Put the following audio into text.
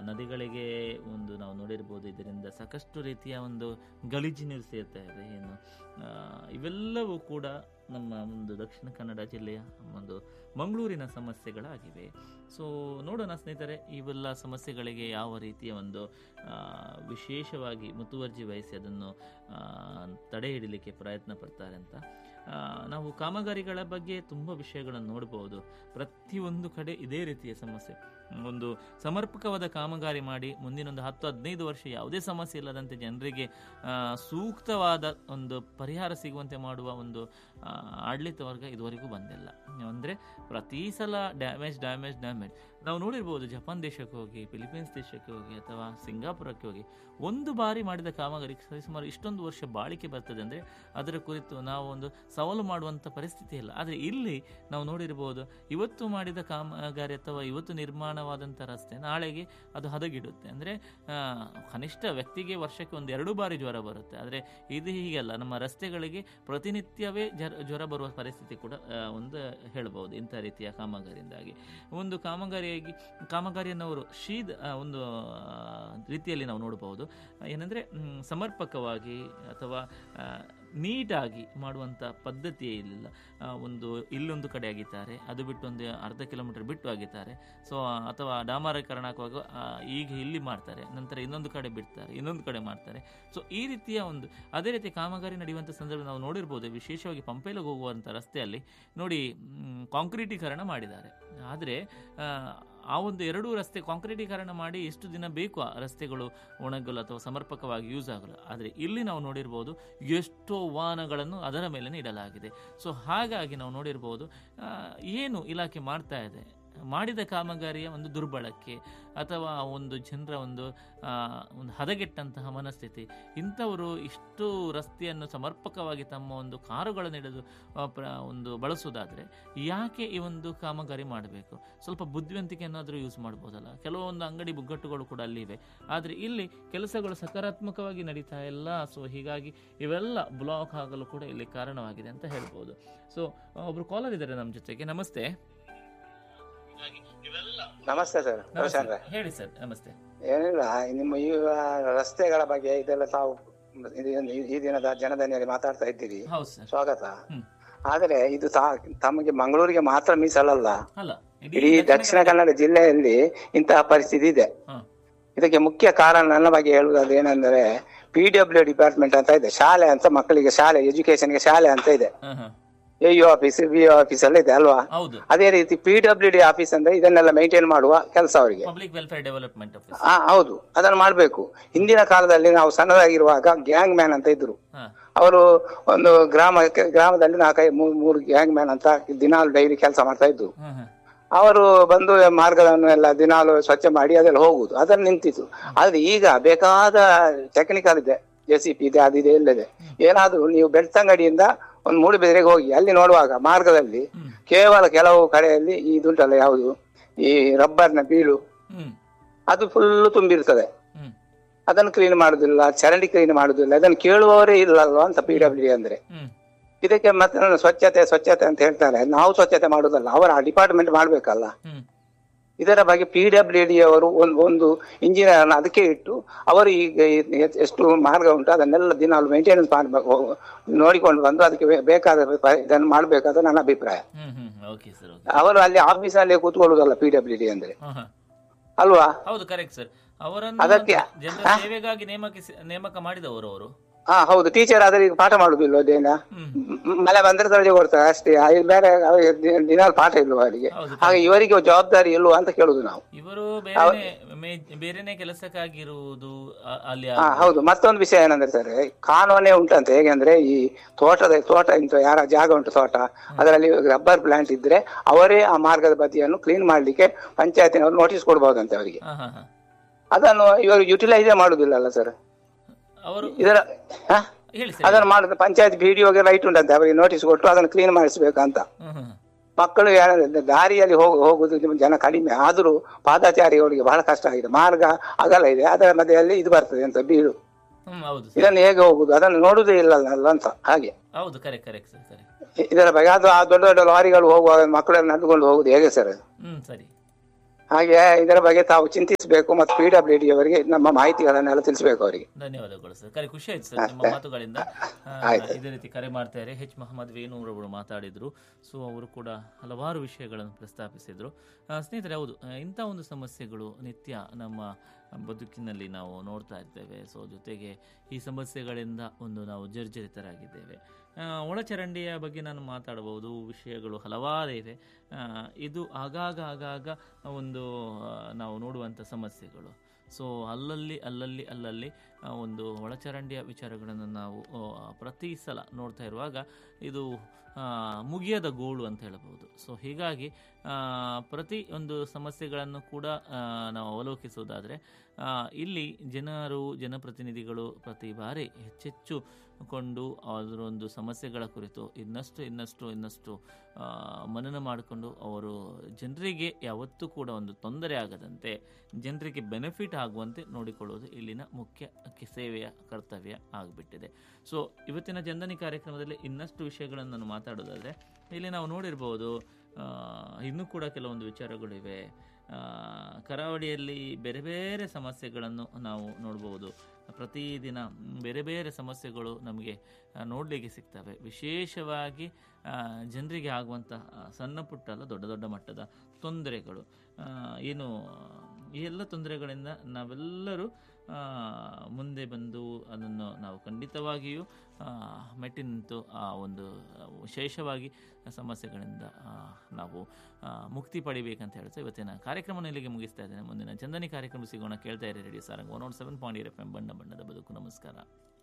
ನದಿಗಳಿಗೆ ಒಂದು ನಾವು ನೋಡಿರ್ಬೋದು ಇದರಿಂದ ಸಾಕಷ್ಟು ರೀತಿಯ ಒಂದು ಗಲೀಜು ನೀರು ಸೇರ್ತಾ ಇದೆ ಏನು ಆ, ಇವೆಲ್ಲವೂ ಕೂಡ ನಮ್ಮ ಒಂದು ದಕ್ಷಿಣ ಕನ್ನಡ ಜಿಲ್ಲೆಯ ಒಂದು ಮಂಗಳೂರಿನ ಸಮಸ್ಯೆಗಳಾಗಿವೆ ಸೊ ನೋಡೋಣ ಸ್ನೇಹಿತರೆ ಇವೆಲ್ಲ ಸಮಸ್ಯೆಗಳಿಗೆ ಯಾವ ರೀತಿಯ ಒಂದು ಆ, ವಿಶೇಷವಾಗಿ ಮುತುವರ್ಜಿ ವಹಿಸಿ ಅದನ್ನು ಆ, ತಡೆ ಹಿಡಿಲಿಕ್ಕೆ ಪ್ರಯತ್ನ ಪಡ್ತಾರೆ ಅಂತ ಆ, ನಾವು ಕಾಮಗಾರಿಗಳ ಬಗ್ಗೆ ತುಂಬ ವಿಷಯಗಳನ್ನು ನೋಡ್ಬೋದು ಪ್ರತಿಯೊಂದು ಕಡೆ ಇದೇ ರೀತಿಯ ಸಮಸ್ಯೆ ಒಂದು ಸಮರ್ಪಕವಾದ ಕಾಮಗಾರಿ ಮಾಡಿ ಮುಂದಿನೊಂದು ಹತ್ತು ಹದಿನೈದು ವರ್ಷ ಯಾವುದೇ ಸಮಸ್ಯೆ ಇಲ್ಲದಂತೆ ಜನರಿಗೆ ಆ, ಸೂಕ್ತವಾದ ಒಂದು ಪರಿಹಾರ ಸಿಗುವಂತೆ ಮಾಡುವ ಒಂದು ಆ, ಆಡಳಿತ ವರ್ಗ ಇದುವರೆಗೂ ಬಂದಿಲ್ಲ ಅಂದರೆ ಪ್ರತಿ ಸಲ ಡ್ಯಾಮೇಜ್ ಡ್ಯಾಮೇಜ್ ಡ್ಯಾಮೇಜ್ ನಾವು ನೋಡಿರ್ಬೋದು ಜಪಾನ್ ದೇಶಕ್ಕೆ ಹೋಗಿ ಫಿಲಿಪೀನ್ಸ್ ದೇಶಕ್ಕೆ ಹೋಗಿ ಅಥವಾ ಸಿಂಗಾಪುರಕ್ಕೆ ಹೋಗಿ ಒಂದು ಬಾರಿ ಮಾಡಿದ ಕಾಮಗಾರಿ ಸುಮಾರು ಇಷ್ಟೊಂದು ವರ್ಷ ಬಾಳಿಕೆ ಬರ್ತದೆ ಅಂದರೆ ಅದರ ಕುರಿತು ನಾವು ಒಂದು ಸವಾಲು ಮಾಡುವಂಥ ಪರಿಸ್ಥಿತಿ ಇಲ್ಲ ಆದರೆ ಇಲ್ಲಿ ನಾವು ನೋಡಿರ್ಬೋದು ಇವತ್ತು ಮಾಡಿದ ಕಾಮಗಾರಿ ಅಥವಾ ಇವತ್ತು ನಿರ್ಮಾಣವಾದಂಥ ರಸ್ತೆ ನಾಳೆಗೆ ಅದು ಹದಗಿಡುತ್ತೆ ಅಂದರೆ ಕನಿಷ್ಠ ವ್ಯಕ್ತಿಗೆ ವರ್ಷಕ್ಕೆ ಒಂದು ಎರಡು ಬಾರಿ ಜ್ವರ ಬರುತ್ತೆ ಆದರೆ ಇದು ಹೀಗಲ್ಲ ನಮ್ಮ ರಸ್ತೆಗಳಿಗೆ ಪ್ರತಿನಿತ್ಯವೇ ಜರ ಜ್ವರ ಬರುವ ಪರಿಸ್ಥಿತಿ ಕೂಡ ಆ, ಒಂದು ಹೇಳ್ಬೋದು ಇಂಥ ರೀತಿಯ ಕಾಮಗಾರಿಯಿಂದಾಗಿ ಒಂದು ಕಾಮಗಾರಿಯಾಗಿ ಕಾಮಗಾರಿಯನ್ನು ಅವರು ಶೀದ್ ಆ, ಒಂದು ಆ, ರೀತಿಯಲ್ಲಿ ನಾವು ನೋಡಬಹುದು ಏನಂದರೆ ಸಮರ್ಪಕವಾಗಿ ಅಥವಾ ಆ, ನೀಟಾಗಿ ಮಾಡುವಂಥ ಪದ್ಧತಿಯೇ ಇರಲಿಲ್ಲ ಒಂದು ಇಲ್ಲೊಂದು ಕಡೆ ಆಗಿದ್ದಾರೆ ಅದು ಬಿಟ್ಟು ಒಂದು ಅರ್ಧ ಕಿಲೋಮೀಟರ್ ಬಿಟ್ಟು ಆಗಿದ್ದಾರೆ ಸೊ ಅಥವಾ ಡಾಮರೀಕರಣ ಹಾಕುವಾಗ ಆ, ಈಗ ಇಲ್ಲಿ ಮಾಡ್ತಾರೆ ನಂತರ ಇನ್ನೊಂದು ಕಡೆ ಬಿಡ್ತಾರೆ ಇನ್ನೊಂದು ಕಡೆ ಮಾಡ್ತಾರೆ ಸೊ ಈ ರೀತಿಯ ಒಂದು ಅದೇ ರೀತಿ ಕಾಮಗಾರಿ ನಡೆಯುವಂಥ ಸಂದರ್ಭ ನಾವು ನೋಡಿರ್ಬೋದು ವಿಶೇಷವಾಗಿ ಪಂಪೆಲಗೆ ಹೋಗುವಂಥ ರಸ್ತೆಯಲ್ಲಿ ನೋಡಿ ಮ್, ಕಾಂಕ್ರೀಟೀಕರಣ ಮಾಡಿದ್ದಾರೆ ಆದರೆ ಆ ಒಂದು ಎರಡೂ ರಸ್ತೆ ಕಾಂಕ್ರೀಟೀಕರಣ ಮಾಡಿ ಎಷ್ಟು ದಿನ ಬೇಕು ಆ ರಸ್ತೆಗಳು ಒಣಗಲು ಅಥವಾ ಸಮರ್ಪಕವಾಗಿ ಯೂಸ್ ಆಗಲು ಆದರೆ ಇಲ್ಲಿ ನಾವು ನೋಡಿರ್ಬೋದು ಎಷ್ಟೋ ವಾಹನಗಳನ್ನು ಅದರ ಮೇಲೆ ಇಡಲಾಗಿದೆ ಸೊ ಹಾಗಾಗಿ ನಾವು ನೋಡಿರ್ಬೋದು ಆ, ಏನು ಇಲಾಖೆ ಮಾಡ್ತಾ ಇದೆ ಮಾಡಿದ ಕಾಮಗಾರಿಯ ಒಂದು ದುರ್ಬಳಕೆ ಅಥವಾ ಒಂದು ಜನರ ಒಂದು ಆ, ಒಂದು ಹದಗೆಟ್ಟಂತಹ ಮನಸ್ಥಿತಿ ಇಂಥವರು ಇಷ್ಟು ರಸ್ತೆಯನ್ನು ಸಮರ್ಪಕವಾಗಿ ತಮ್ಮ ಒಂದು ಕಾರುಗಳನ್ನು ಹಿಡಿದು ಆ, ಪ್ರ- ಒಂದು ಬಳಸುವುದಾದರೆ ಯಾಕೆ ಈ ಒಂದು ಕಾಮಗಾರಿ ಮಾಡಬೇಕು ಸ್ವಲ್ಪ ಬುದ್ಧಿವಂತಿಕೆ ಏನಾದರೂ ಯೂಸ್ ಮಾಡ್ಬೋದಲ್ಲ ಕೆಲವೊಂದು ಅಂಗಡಿ ಬುಗ್ಗಟ್ಟುಗಳು ಕೂಡ ಅಲ್ಲಿ ಇವೆ ಆದರೆ ಇಲ್ಲಿ ಕೆಲಸಗಳು ಸಕಾರಾತ್ಮಕವಾಗಿ ನಡೀತಾ ಇಲ್ಲ ಸೊ ಹೀಗಾಗಿ ಇವೆಲ್ಲ ಬ್ಲಾಕ್ ಆಗಲು ಕೂಡ ಇಲ್ಲಿ ಕಾರಣವಾಗಿದೆ ಅಂತ ಹೇಳ್ಬೋದು ಸೊ ಒಬ್ರು ಕಾಲರ್ ಇದ್ದಾರೆ ನಮ್ಮ ಜೊತೆಗೆ ನಮಸ್ತೆ ನಮಸ್ತೆ ಸರ್ ನಮಸ್ತೆ. ರವಿಚಂದ್ರ ಹೇಳಿ ಸರ್ ನಮಸ್ತೆ ಏನಿಲ್ಲ ನಿಮ್ಮ ಈ ರಸ್ತೆಗಳ ಬಗ್ಗೆ ಇದೆಲ್ಲ ತಾವು ಇದು- ಈ ದಿನದ ಜನದನಿಯಲ್ಲಿ ಮಾತಾಡ್ತಾ ಇದ್ದೀರಿ ಹೌದು ಸರ್ ಸ್ವಾಗತ ಹ್ಮ್. ಆದರೆ ಇದು ತಾ- ತಮಗೆ ಮಂಗಳೂರಿಗೆ ಮಾತ್ರ ಮೀಸಲಲ್ಲ ಅಲ್ಲ ಇಡೀ ದಕ್ಷಿಣ ಕನ್ನಡ ಜಿಲ್ಲೆಯಲ್ಲಿ ಇಂತಹ ಪರಿಸ್ಥಿತಿ ಇದೆ ಹಾ. ಇದಕ್ಕೆ ಮುಖ್ಯ ಕಾರಣ ನನ್ನ ಬಗ್ಗೆ ಹೇಳುವುದಾದ್ರೆ ಏನಂದ್ರೆ ಪಿ ಡಬ್ಲ್ಯೂ ಡಿಪಾರ್ಟ್ಮೆಂಟ್ ಅಂತ ಇದೆ ಶಾಲೆ ಅಂತ ಮಕ್ಕಳಿಗೆ ಶಾಲೆ ಎಜುಕೇಶನ್ಗೆ ಶಾಲೆ ಅಂತ ಇದೆ ಹಾ, ಹಾ. A U office B office ಎಲ್ಲ ಇದೆ ಅಲ್ವಾ ಹೌದು ಅದೇ ರೀತಿ ಪಿ ಡಬ್ಲ್ಯೂ ಡಿ ಆಫೀಸ್ ಅಂದ್ರೆ ಇದನ್ನೆಲ್ಲ ಮೇಂಟೈನ್ ಮಾಡುವ ಕೆಲಸ ಅವರಿಗೆ ಪಬ್ಲಿಕ್ ವೆಲ್ಫೇರ್ ಡೆವಲಪ್ಮೆಂಟ್ ಆಫೀಸ್ ಆ ಹೌದು ಅದನ್ನು ಮಾಡ್ಬೇಕು ಹಿಂದಿನ ಕಾಲದಲ್ಲಿ ನಾವು ಸಣ್ಣದಾಗಿರುವಾಗ ಗ್ಯಾಂಗ್ ಮ್ಯಾನ್ ಅಂತ ಇದ್ರು ಹಾ ಅವರು ಒಂದು ಗ್ರಾಮಕ್ಕೆ ಗ್ರಾಮದಲ್ಲಿ ನಾಲ್ಕೈದು ಮೂರು ಮೂರು ಗ್ಯಾಂಗ್ ಮ್ಯಾನ್ ಅಂತ ದಿನಾಲು ಡೈಲಿ ಕೆಲಸ ಮಾಡ್ತಾ ಇದ್ರು ಹಾ ಹಾ ಅವರು ಬಂದು ಮಾರ್ಗವನ್ನು ಎಲ್ಲ ದಿನಾಲು ಸ್ವಚ್ಛ ಮಾಡಿ ಅದೆಲ್ಲ ಹೋಗುದು ಅದನ್ನು ನಿಂತಿತ್ತು ಆದ್ರೆ ಈಗ ಬೇಕಾದ ಟೆಕ್ನಿಕಲ್ ಇದೆ ಜೆ ಸಿ ಪಿ ಇದೆ ಅದಿದೆ ಎಲ್ಲ ಇದೆ ಏನಾದ್ರೂ ನೀವು ಬೆಳ್ತಂಗಡಿಯಿಂದ ಒಂದು ಮೂಡುಬಿದಿರೆಗೆ ಹೋಗಿ ಅಲ್ಲಿ ನೋಡುವಾಗ ಮಾರ್ಗದಲ್ಲಿ ಹ್ಮ್. ಕೇವಲ ಕೆಲವು ಕಡೆಯಲ್ಲಿ ಇದುಂಟಲ್ಲ ಯಾವುದು ಈ ರಬ್ಬರ್ನ ಬೀಳು ಹ್ಮ್ ಅದು ಫುಲ್ ತುಂಬಿರ್ತದೆ ಹ್ಮ್ ಅದನ್ನು ಕ್ಲೀನ್ ಮಾಡುದಿಲ್ಲ ಚರಂಡಿ ಕ್ಲೀನ್ ಮಾಡುದಿಲ್ಲ ಅದನ್ನು ಕೇಳುವವರೇ ಇಲ್ಲಲ್ವಾ ಅಂತ ಪಿ ಡಬ್ಲ್ಯೂ ಡಿ ಅಂದ್ರೆ ಹ್ಮ್ ಇದಕ್ಕೆ ಮತ್ತೆ ನಾನು ಸ್ವಚ್ಛತೆ ಸ್ವಚ್ಛತೆ ಅಂತ ಹೇಳ್ತಾರೆ ನಾವು ಸ್ವಚ್ಛತೆ ಮಾಡುದಲ್ಲ ಅವರ ಡಿಪಾರ್ಟ್ಮೆಂಟ್ ಮಾಡ್ಬೇಕಲ್ಲ ಹ್ಮ್ ಇದರ ಬಗ್ಗೆ ಪಿ ಡಬ್ಲ್ಯೂ ಡಿ ಅವರು ಒಂದು ಒಂದು ಇಂಜಿನಿಯರ್ ಅದಕ್ಕೆ ಇಟ್ಟು ಅವರು ಈಗ ಎ- ಎಷ್ಟು ಮಾರ್ಗ ಉಂಟು ಅದನ್ನೆಲ್ಲ ದಿನಾಲು ಮೇಂಟೆನೆನ್ಸ್ ಮಾಡಬೇಕು ನೋಡಿಕೊಂಡು ಬಂದು ಅದಕ್ಕೆ ಬೇ- ಬೇಕಾದ ಪ- ಇದನ್ನು ಮಾಡಬೇಕಾದ ನನ್ನ ಅಭಿಪ್ರಾಯ hmm hmm okay sir okay ಅವರು ಅಲ್ಲಿ ಆಫೀಸಲ್ಲಿ ಕೂತ್ಕೊಳ್ಳುದಲ್ಲ ಪಿ ಡಬ್ಲ್ಯೂ ಡಿ ಅಂದ್ರೆ ಹಾ ಹಾ ಅಲ್ವಾ ಹೌದು ಕರೆಕ್ಟ್ ಸರ್ ಅವರನ್ನು ಅದಕ್ಕೆ- ಜನರ ಸೇವೆಗಾಗಿ ನೇಮಕ ನೇಮಕ ಮಾಡಿದವರು ಅವರು ಹಾ ಹೌದು ಟೀಚರ್ ಆದ್ರೆ ಈಗ ಪಾಠ ಮಾಡುದಿಲ್ಲ ಅದೇನ ಹ್ಮ್ ಮ್- ಮಳೆ ಬಂದ್ರೆ ರಜೆ ಕೊಡ್ತಾರೆ ಅಷ್ಟೇ ಆ, ಇದು ಬೇರೆ ಅವ್ರಿಗೆ ದಿ- ದಿನಾಲು ಪಾಠ ಇಲ್ವಾ ಅವರಿಗೆ ಹೌದು ಹಾಗೆ ಇವರಿಗೆ ಜವಾಬ್ದಾರಿ ಇಲ್ವಾ ಅಂತ ಕೇಳುದು ನಾವು ಇವರು ಬೇರೆನೆ ಮೇ- ಬೇರೆನೆ ಕೆಲಸಕ್ಕಾಗಿರುವುದು ಅ- ಅಲ್ಲಿ ಹಾ ಹೌದು ಮತ್ತೊಂದು ವಿಷಯ ಏನಂದ್ರೆ ಸರ್ ಕಾನೂನೇ ಉಂಟಂತೆ ಹೇಗೆಂದ್ರೆ ಈ ತೋಟದ ತೋಟ ಇಂತ ಯಾರ ಜಾಗ ಉಂಟು ತೋಟ ಅದರಲ್ಲಿ ರಬ್ಬರ್ ಪ್ಲಾಂಟ್ ಇದ್ರೆ ಅವರೇ ಆ ಮಾರ್ಗದ ಬದಿಯನ್ನು ಕ್ಲೀನ್ ಮಾಡ್ಲಿಕ್ಕೆ ಪಂಚಾಯತಿನವರು ನೋಟಿಸ್ ಕೊಡ್ಬೋದಂತೆ ಅವರಿಗೆ ಹಾ ಹಾ ಹಾ ಅದನ್ನು ಇವರು ಯುಟಿಲೈಸೇ ಮಾಡುದಿಲ್ಲಲ್ಲ ಸರ್ ಅವರು ಇದರ ಹಾ? ಹೇಳಿ ಸರ್ ಅದನ್ನು ಮಾಡುದು ಪಂಚಾಯತ್ ಗೆ ರೈಟ್ ಉಂಟಂತೆ ಅವರಿಗೆ ನೋಟಿಸ್ ಕೊಟ್ಟು ಅದನ್ನು ಕ್ಲೀನ್ ಮಾಡಿಸ್ಬೇಕಂತ ಹ್ಮ್ ಹ್ಮ್ ಮಕ್ಕಳು ಏನಂದ್ರೆ ದಾರಿಯಲ್ಲಿ ಹೋಗ ಹೋಗುದು ನಿಮ್ಮ ಜನ ಕಡಿಮೆ ಆದರೂ ಪಾದಚಾರಿಗಳಿಗೆ ಬಹಳ ಕಷ್ಟ ಆಗಿದೆ ಮಾರ್ಗ ಅಗಲ ಇದೆ ಅದರ ಮಧ್ಯೆಯಲ್ಲಿ ಇದು ಬರ್ತದೆ ಅಂತ ಬೀಳು ಹ್ಮ್ ಹೌದು ಸರ್ ಇದನ್ನು ಹೇಗೆ ಹೋಗುದು ಅದನ್ನು ನೋಡುದೇ ಇಲ್ಲ ಅಂತ ಹಾಗೆ ಹೌದು ಕರೆಕ್ಟ್ ಕರೆಕ್ಟ್ ಸರ್ ಕರೆಕ್ಟ್ ಇ- ಇದರ ಬಗ್ಗೆ ಅದು ಆ ದೊಡ್ಡ ದೊಡ್ಡ ಲಾರಿಗಳು ಹೋಗುವಾಗ ಮಕ್ಕಳನ್ನು ನಡೆದುಕೊಂಡು ಹೋಗುದು ಹೇಗೆ ಸರ್ ಹ್ಮ್ ಸರಿ ಹಾಗೆ ಇದರ ಬಗ್ಗೆ ತಾವು ಚಿಂತಿಸಬೇಕು ಮತ್ತು ಪಿ ಡಬ್ಲ್ಯೂ ಡಿ ಅವರಿಗೆ ನಮ್ಮ ಮಾಹಿತಿಗಳನ್ನೆಲ್ಲ ತಿಳಿಸಬೇಕು ಅವರಿಗೆ ಧನ್ಯವಾದಗಳು ಸರ್ ಕರೆ ಖುಷಿ ಆಯ್ತು ಸರ್ ನಿಮ್ಮ ಮಾತುಗಳಿಂದ ಆ, ಇದೇ ರೀತಿ ಕರೆ ಮಾಡ್ತಾರೆ ಹೆಚ್ ಮೊಹಮ್ಮದ್ ವೇಣೂರ್ ಅವರು ಮಾತಾಡಿದ್ರು ಸೊ ಅವರು ಕೂಡ ಹಲವಾರು ವಿಷಯಗಳನ್ನು ಪ್ರಸ್ತಾಪಿಸಿದ್ರು ಆ, ಸ್ನೇಹಿತರೆ ಹೌದು ಆ, ಇಂಥ ಒಂದು ಸಮಸ್ಯೆಗಳು ನಿತ್ಯ ನಮ್ಮ ಬದುಕಿನಲ್ಲಿ ನಾವು ನೋಡ್ತಾ ಇದ್ದೇವೆ ಸೊ ಜೊತೆಗೆ ಈ ಸಮಸ್ಯೆಗಳಿಂದ ಒಂದು ನಾವು ಜರ್ಜರಿತರಾಗಿದ್ದೇವೆ ಆ, ಒಳಚರಂಡಿಯ ಬಗ್ಗೆ ನಾನು ಮಾತಾಡಬಹುದು ವಿಷಯಗಳು ಹಲವಾರಿವೆ ಆ, ಇದು ಆಗಾಗ ಆಗಾಗ ಒಂದು ಆ, ನಾವು ನೋಡುವಂಥ ಸಮಸ್ಯೆಗಳು ಸೊ ಅಲ್ಲಲ್ಲಿ ಅಲ್ಲಲ್ಲಿ ಅಲ್ಲಲ್ಲಿ ಆ, ಒಂದು ಒಳಚರಂಡಿಯ ವಿಚಾರಗಳನ್ನು ನಾವು ಆ, ಪ್ರತಿ ಸಲ ನೋಡ್ತಾ ಇರುವಾಗ ಇದು ಆ, ಮುಗಿಯದ ಗೋಳು ಅಂತ ಹೇಳ್ಬೋದು ಸೊ ಹೀಗಾಗಿ ಆ, ಪ್ರತಿ ಒಂದು ಸಮಸ್ಯೆಗಳನ್ನು ಕೂಡ ಆ, ನಾವು ಅವಲೋಕಿಸುವುದಾದರೆ ಆ, ಇಲ್ಲಿ ಜನರು ಜನಪ್ರತಿನಿಧಿಗಳು ಪ್ರತಿ ಬಾರಿ ಹೆಚ್ಚೆಚ್ಚು ಕೊಂಡು ಅದರ ಒಂದು ಸಮಸ್ಯೆಗಳ ಕುರಿತು ಇನ್ನಷ್ಟು ಇನ್ನಷ್ಟು ಇನ್ನಷ್ಟು ಆ, ಮನನ ಮಾಡಿಕೊಂಡು ಅವರು ಜನರಿಗೆ ಯಾವತ್ತೂ ಕೂಡ ಒಂದು ತೊಂದರೆ ಆಗದಂತೆ ಜನರಿಗೆ ಬೆನಿಫಿಟ್ ಆಗುವಂತೆ ನೋಡಿಕೊಳ್ಳುವುದು ಇಲ್ಲಿನ ಮುಖ್ಯ ಕೆ- ಸೇವೆಯ ಕರ್ತವ್ಯ ಆಗಿಬಿಟ್ಟಿದೆ ಸೊ ಇವತ್ತಿನ ಜಂದನಿ ಕಾರ್ಯಕ್ರಮದಲ್ಲಿ ಇನ್ನಷ್ಟು ವಿಷಯಗಳನ್ನು ನಾನು ಮಾತಾಡೋದಾದರೆ ಇಲ್ಲಿ ನಾವು ನೋಡಿರ್ಬೋದು ಆ, ಇನ್ನೂ ಕೂಡ ಕೆಲವೊಂದು ವಿಚಾರಗಳಿವೆ ಆ, ಕರಾವಳಿಯಲ್ಲಿ ಬೇರೆ ಬೇರೆ ಸಮಸ್ಯೆಗಳನ್ನು ನಾವು ನೋಡ್ಬೋದು ಪ್ರತಿದಿನ ಮ್, ಬೇರೆ ಬೇರೆ ಸಮಸ್ಯೆಗಳು ನಮಗೆ ಆ, ನೋಡಲಿಕ್ಕೆ ಸಿಗ್ತವೆ ವಿಶೇಷವಾಗಿ ಆ, ಜನರಿಗೆ ಆಗುವಂಥ ಆ, ಸಣ್ಣ ಪುಟ್ಟ ಅಲ್ಲ ದೊಡ್ಡ ದೊಡ್ಡ ಮಟ್ಟದ ತೊಂದರೆಗಳು ಆ, ಏನು ಈ ಎಲ್ಲ ತೊಂದರೆಗಳಿಂದ ನಾವೆಲ್ಲರೂ ಆ, ಮುಂದೆ ಬಂದು ಅದನ್ನು ನಾವು ಖಂಡಿತವಾಗಿಯೂ ಆ, ಮೆಟ್ಟಿ ನಿಂತು ಆ ಒಂದು ವಿಶೇಷವಾಗಿ ಸಮಸ್ಯೆಗಳಿಂದ ಆ, ನಾವು ಆ, ಮುಕ್ತಿ ಪಡಿಬೇಕಂತ ಹೇಳ್ತಾ ಇವತ್ತಿನ ಕಾರ್ಯಕ್ರಮವನ್ನು ಇಲ್ಲಿಗೆ ಮುಗಿಸ್ತಾ ಇದ್ದೇನೆ ಮುಂದಿನ ಚಂದನಿ ಕಾರ್ಯಕ್ರಮ ಸಿಗೋಣ ಕೇಳ್ತಾ ಇರಿ radio Sarang one nought seven point F M ಬಣ್ಣ ಬಣ್ಣದ ಬದುಕು ನಮಸ್ಕಾರ